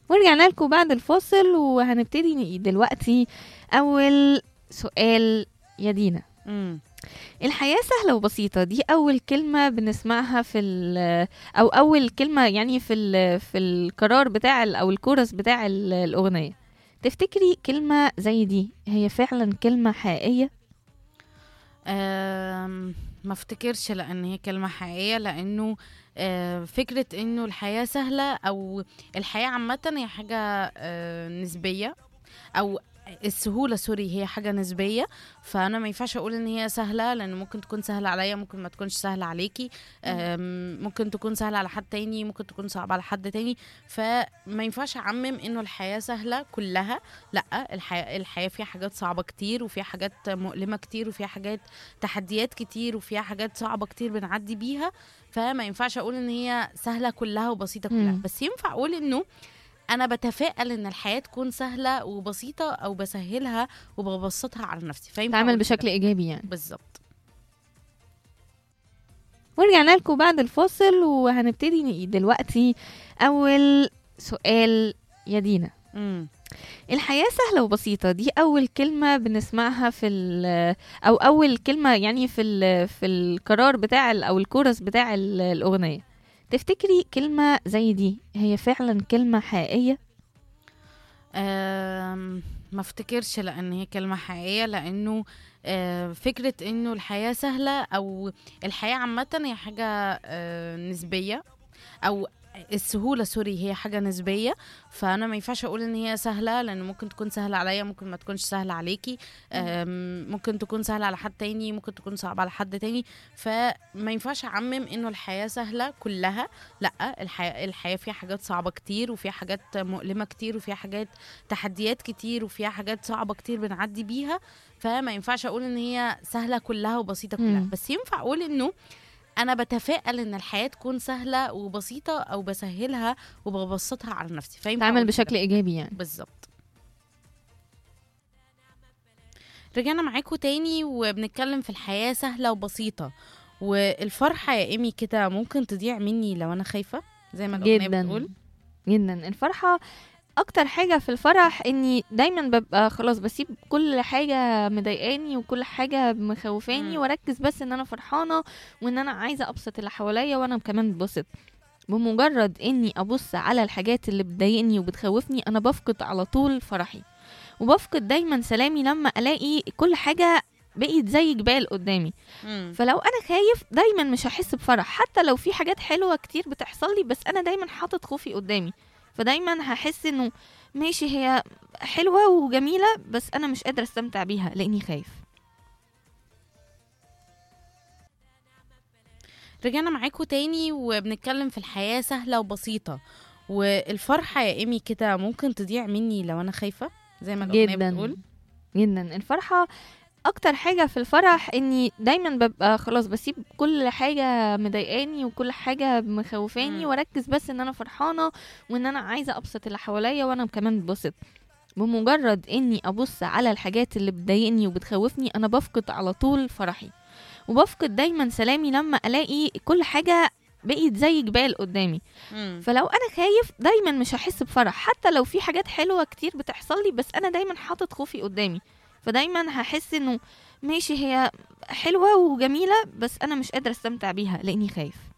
ورجعنا لكم بعد الفاصل وهنبتدي دلوقتي أول سؤال يا دينا مم. الحياة سهلة وبسيطة دي أول كلمة بنسمعها في ال- أو أول كلمة يعني في ال- في القرار بتاع ال- أو الكورس بتاع ال- الأغنية تفتكري كلمة زي دي هي فعلا كلمة حقيقية؟ آم، ما افتكرش لان هي كلمه حقيقيه لانه آه، فكره انه الحياه سهله او الحياه عامه هي حاجه آه، نسبيه او السهوله سوري هي حاجه نسبيه فانا ما ينفعش اقول ان هي سهله لان ممكن تكون سهله عليا ممكن ما تكونش سهله عليكي آم، ممكن تكون سهله على حد تاني ممكن تكون صعبه على حد تاني فما ينفعش اعمم انه الحياه سهله كلها لا الحياه الحياه فيها حاجات صعبه كتير وفيها حاجات مؤلمه كتير وفيها حاجات تحديات كتير وفيها حاجات صعبه كتير بنعدي بيها فما ينفعش اقول ان هي سهله كلها وبسيطه كلها مم. بس ينفع اقول انه انا بتفائل ان الحياه تكون سهله وبسيطه او بسهلها وببسطها على نفسي فينفع تعمل أقول كده. بشكل إيجابي يعني بالظبط ورجعنا لكم بعد الفاصل وهنبتدي دلوقتي أول سؤال يا دينا مم. الحياة سهلة وبسيطة دي أول كلمة بنسمعها في ال- أو أول كلمة يعني في ال- في القرار بتاع ال- أو الكورس بتاع ال- الأغنية تفتكري كلمة زي دي هي فعلا كلمة حقيقية؟ آم، ما افتكرش لان هي كلمه حقيقيه لانه آه، فكره انه الحياه سهله او الحياه عامه هي حاجه آه، نسبيه او السهوله سوري هي حاجه نسبيه فانا ما ينفعش اقول ان هي سهله لان ممكن تكون سهله عليا ممكن ما تكونش سهله عليكي آم، ممكن تكون سهله على حد تاني ممكن تكون صعبه على حد تاني فما ينفعش اعمم انه الحياه سهله كلها لا الحياه الحياه فيها حاجات صعبه كتير وفيها حاجات مؤلمه كتير وفيها حاجات تحديات كتير وفيها حاجات صعبه كتير بنعدي بيها فما ينفعش اقول ان هي سهله كلها وبسيطه كلها مم. بس ينفع اقول انه انا بتفائل ان الحياه تكون سهله وبسيطه او بسهلها وببسطها على نفسي فينفع تعمل أقول بشكل كده. إيجابي يعني بالظبط رجعنا معاكم تاني وبنتكلم في الحياة سهلة وبسيطة والفرحة يا إيمي كده ممكن تضيع مني لو أنا خايفة زي ما الأغنية جدا بتقول جدا الفرحة أكتر حاجة في الفرح إني دايما ببقى خلاص بسيب كل حاجة مضايقاني وكل حاجة مخوفاني مم. وأركز بس إن أنا فرحانة وإن أنا عايزة أبسط اللي حواليا وأنا كمان ببسط بمجرد إني أبص على الحاجات اللي بتضايقني وبتخوفني أنا بفقد على طول فرحي وبفقد دايما سلامي لما ألاقي كل حاجة بقيت زي جبال قدامي مم. فلو انا خايف دايما مش هحس بفرح حتى لو في حاجات حلوه كتير بتحصل لي بس انا دايما حاطط خوفي قدامي فدايما هحس انه ماشي هي حلوه وجميله بس انا مش قادره استمتع بيها لاني خايف رجعنا معاكم تاني وبنتكلم في الحياة سهلة وبسيطة والفرحة يا إيمي كده ممكن تضيع مني لو أنا خايفة زي ما الأغنية جدا بتقول جدا الفرحه اكتر حاجه في الفرح اني دايما ببقى خلاص بسيب كل حاجه مضايقاني وكل حاجه مخوفاني مم. واركز بس ان انا فرحانه وان انا عايزه ابسط اللي حواليا وانا كمان ببسط بمجرد اني ابص على الحاجات اللي بتضايقني وبتخوفني انا بفقد على طول فرحي وبفقد دايما سلامي لما الاقي كل حاجه بقيت زي جبال قدامي مم. فلو انا خايف دايما مش هحس بفرح حتى لو في حاجات حلوه كتير بتحصل لي بس انا دايما حاطط خوفي قدامي فدايما هحس انه ماشي هي حلوه وجميله بس انا مش قادره استمتع بيها لاني خايف